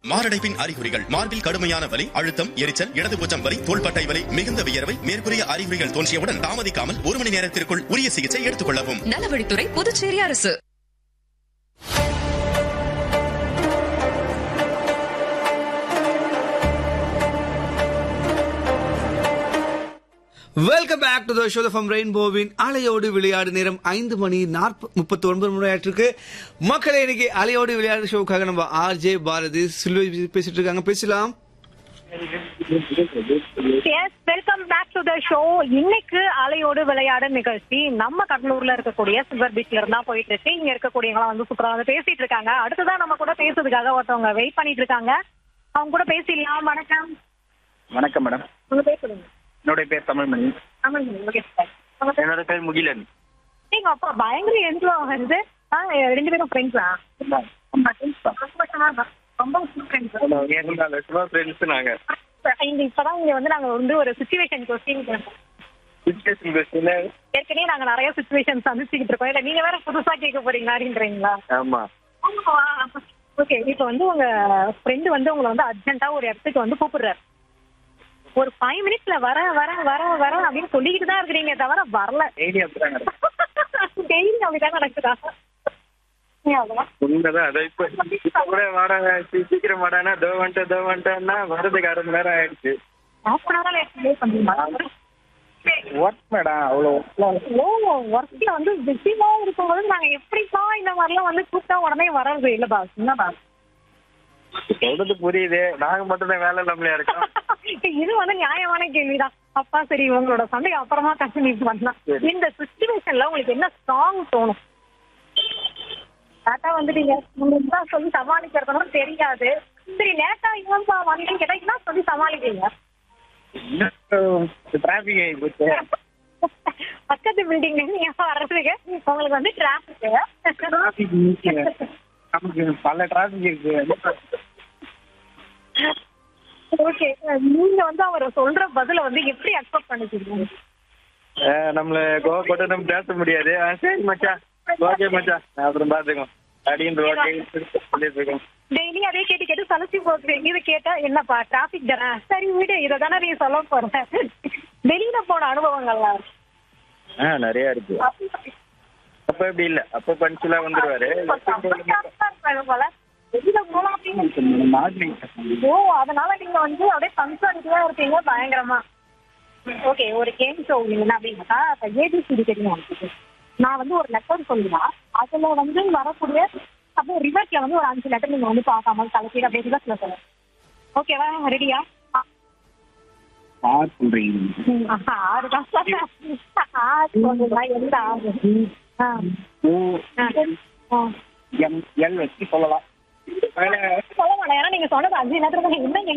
மாரடைப்பின் அறிகுறிகள் மார்பில் கடுமையான வலி அழுத்தம் எரிச்சல் இடதுபூச்சம் வலி தோள்பட்டை வலி மிகுந்த வியர்வை மேற்கூறிய அறிகுறிகள் தோன்றியவுடன் தாமதிக்காமல் ஒரு மணி நேரத்திற்குள் உரிய சிகிச்சை எடுத்துக் கொள்ளவும் நலவழித்துறை புதுச்சேரி அரசு welcome back to the show from ரெயின்போவின் அலையோடு விளையாடு நேரம் ஐந்து மணி நாற்ப முப்பத்தி ஒன்பது மணி ஆயிட்டிருக்கு மக்களே இன்னைக்கு அலையோடு விளையாடு ஷோக்காக நம்ம ஆர்ஜே பாரதி சில்வி பேசிட்டு இருக்காங்க பேசலாம் yes welcome back to the show இன்னைக்கு அலையோடு விளையாடு நிகழ்ச்சி நம்ம கடலூர்ல இருக்கக்கூடிய சில்வர் பீச்ல இருந்தா போயிட்டு இருக்கு இங்க இருக்கக்கூடியவங்க வந்து சூப்பரா வந்து பேசிட்டு இருக்காங்க அடுத்ததான் நம்ம கூட பேசுறதுக்காக ஒருத்தவங்க வெயிட் பண்ணிட்டு இருக்காங்க அவங்க கூட பேசிடலாம் வணக்கம் வணக்கம் மேடம் உங்க பேர் சொல்லுங்க என்னுடைய பேர் தமிழ்மணி ஆமாங்க ஓகே சார் உங்க பேர் என்னோட பேர் முகிலன் எங்க அப்பா பயங்கர என்ஜோ வருது ஆ, ரெண்டு பேரும் ஃப்ரெண்ட்ஸா ரொம்ப சந்தோஷமா இருக்கு. ரொம்ப ஃப்ரெண்ட்ஸ் இருந்தாலும் ஃப்ரெண்ட்ஸ் நாங்க இங்க இப்பதான் இங்க வந்து நாங்க வந்து ஒரு சுச்சுவேஷன் கொஸ்டின் எஜுகேஷன் கொஸ்டின் ஏற்கனவே நாங்க நிறைய சுச்சுவேஷன் சந்திச்சுக்கிட்டு இருக்கோம் இல்ல நீங்க வேற புதுசா கேட்க போறீங்களா அப்படின்றீங்களா ஆமா ஓகே இப்போ வந்து உங்க ஃப்ரெண்டு வந்து உங்களை வந்து அர்ஜென்ட்டா ஒரு இடத்துக்கு வந்து கூப்பிடுறாரு ஒரு ஃபைவ் மினிட்ஸ்ல வர வர வர வர அப்படின்னு சொல்லிக்கிட்டு தான் இருக்கிறீங்க தவிர வரல டெய்லி அப்படிதான் நடக்கும் டெய்லி அப்படிதான் நடக்குதா ஏன் அதெல்லாம்? உண்மைதான் அதை இப்ப இப்ப கூட வாடா சீ- சீக்கிரம் வாடானா தோ வந்துட்டு தோ வந்துட்டேன்னா வரதுக்கு அரை மணி நேரம் ஆயிடுச்சு half an hour ஆ late delay பண்றீங்களா? ஒர்க் மேடம் அவ்வளோ ஓ ஒர்க்ல வந்து பிஸிமா இருக்கும்போது நாங்க எப்படிப்பா இந்த மாதிரிலாம் வந்து கூப்பிட்டா உடனே வர்றது இல்ல பாஸ் என்ன பாஸ் சொல்றது புரியுது நாங்க மட்டும் தான் வேலை இல்லாமலே இருக்கோம் இது வந்து நியாயமான கேள்விதான் அப்பா சரி உங்களோட சண்டைக்கு அப்புறமா கண்டினியூ பண்ணலாம் சரி. இந்த சுச்சுவேஷன்ல உங்களுக்கு என்ன ஸ்ட்ராங் தோணும் லேட்டா வந்துட்டீங்க உங்களுக்கு தான் சொல்லி சமாளிக்கிறதுனும் தெரியாது சரி லேட்டா இவன்பா வந்தீங்கன்னு கேட்டா என்ன சொல்லி சமாளிப்பீங்க டிராபிக் ஆகி போச்சு பக்கத்து பில்டிங்ல நீங்க வர்றதுக்கு உங்களுக்கு வந்து டிராபிக் டிராபிக் நமக்கு பல டிராபிக் இருக்கு ஓகே நீங்க வந்து அவர் சொல்ற பதில வந்து எப்படி அக்செப்ட் பண்ணிக்கிறீங்க அஹ் நம்மள கோவப்பட்டு நம்ம பேச முடியாது ஆ, சரி மச்சான் ஓகே மச்சான் நான் அப்புறம் பாத்துக்கோ அப்படின்னு ஓகே சொல்லிட்டு இருக்கோம் டெய்லி அதே கேட்டு கேட்டு சலிச்சு போகுது இது கேட்டா என்னப்பா டிராபிக் தானே சரி விடு இதை தானே நீ சொல்ல போற வெளியில போன அனுபவங்கள்லாம் ஆ நிறைய இருக்கு அப்ப எப்படி இல்ல அப்ப பஞ்சுலா வந்துருவாரு போல வெளியில போலாம் அப்படின்னு ஓ அதனால நீங்க வந்து அப்படியே பங்க்சுவாலிட்டியா இருப்பீங்க பயங்கரமா ஓகே ஒரு கேம் ஷோ என்ன அப்படின்னாக்கா ஏபிசிடி தெரியும் உங்களுக்கு. நான் வந்து ஒரு லெட்டர் சொல்லுவேன் அதுல வந்து வரக்கூடிய அப்படியே ரிவர்ஸ்ல வந்து ஒரு அஞ்சு லெட்டர் நீங்க வந்து பார்க்காம கலக்கிட்டு அப்படியே ரிவர்ஸ்ல சொல்லுங்க ஓகேவா ரெடியா சொல்றீங்க ஆறு தான் ஆறு சொல்லுங்க எந்த ஆறு ஆ ஆ எல் வச்சு சொல்லலாம் சொல்ல மாட்டேன் ஏன்னா நீங்க சொன்னது அஞ்சு நேரத்துல என்ன